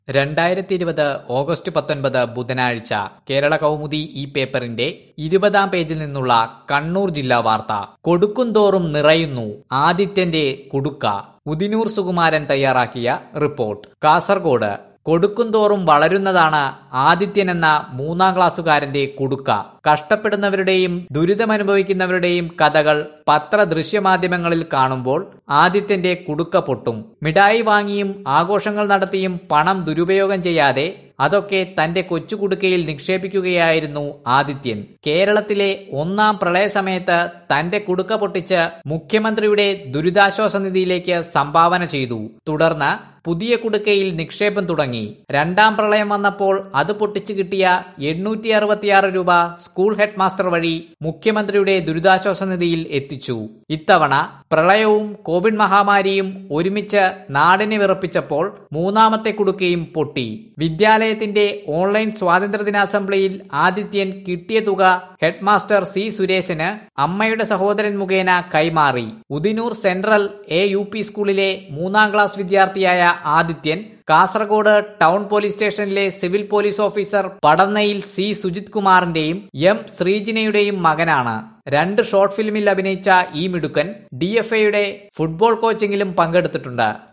രണ്ടായിരത്തി ഇരുപത് ഓഗസ്റ്റ് പത്തൊൻപത് ബുധനാഴ്ച കേരള കൗമുദി ഈ പേപ്പറിന്റെ ഇരുപതാം പേജിൽ നിന്നുള്ള കണ്ണൂർ ജില്ലാ വാർത്ത കൊടുക്കുംതോറും നിറയുന്നു ആദിത്യന്റെ കുടുക്ക ഉദിനൂർ സുകുമാരൻ തയ്യാറാക്കിയ റിപ്പോർട്ട് കാസർഗോഡ് കൊടുക്കുംതോറും വളരുന്നതാണ് ആദിത്യൻ എന്ന മൂന്നാം ക്ലാസ്സുകാരന്റെ കുടുക്ക കഷ്ടപ്പെടുന്നവരുടെയും ദുരിതമനുഭവിക്കുന്നവരുടെയും കഥകൾ പത്ര ദൃശ്യമാധ്യമങ്ങളിൽ കാണുമ്പോൾ ആദിത്യന്റെ കുടുക്ക പൊട്ടും മിഠായി വാങ്ങിയും ആഘോഷങ്ങൾ നടത്തിയും പണം ദുരുപയോഗം ചെയ്യാതെ അതൊക്കെ തന്റെ കൊച്ചു കുടുക്കയിൽ നിക്ഷേപിക്കുകയായിരുന്നു ആദിത്യൻ കേരളത്തിലെ ഒന്നാം പ്രളയ സമയത്ത് തന്റെ കുടുക്ക പൊട്ടിച്ച് മുഖ്യമന്ത്രിയുടെ ദുരിതാശ്വാസ നിധിയിലേക്ക് സംഭാവന ചെയ്തു തുടർന്ന് പുതിയ കുടുക്കയിൽ നിക്ഷേപം തുടങ്ങി രണ്ടാം പ്രളയം വന്നപ്പോൾ അത് പൊട്ടിച്ചു കിട്ടിയ എണ്ണൂറ്റി അറുപത്തിയാറ് രൂപ സ്കൂൾ ഹെഡ് മാസ്റ്റർ വഴി മുഖ്യമന്ത്രിയുടെ ദുരിതാശ്വാസ നിധിയിൽ എത്തിച്ചു ഇത്തവണ പ്രളയവും കോവിഡ് മഹാമാരിയും ഒരുമിച്ച് നാടിനെ വിറപ്പിച്ചപ്പോൾ മൂന്നാമത്തെ കുടുക്കയും പൊട്ടി വിദ്യാലയത്തിന്റെ ഓൺലൈൻ സ്വാതന്ത്ര്യദിന അസംബ്ലിയിൽ ആദിത്യൻ കിട്ടിയ തുക ഹെഡ് മാസ്റ്റർ സി സുരേശന് അമ്മയുടെ സഹോദരൻ മുഖേന കൈമാറി Udinur central A U P സ്കൂളിലെ മൂന്നാം ക്ലാസ് വിദ്യാർത്ഥിയായ ആദിത്യൻ കാസർഗോഡ് ടൗൺ പോലീസ് സ്റ്റേഷനിലെ civil police officer Padannayil C Sujith കുമാറിന്റെയും എം ശ്രീജിനയുടെയും മകനാണ് രണ്ട് ഷോർട്ട് ഫിലിമിൽ അഭിനയിച്ച ഈ മിടുക്കൻ ഡി എഫ് എയുടെ ഫുട്ബോൾ കോച്ചിങ്ങിലും പങ്കെടുത്തിട്ടുണ്ട്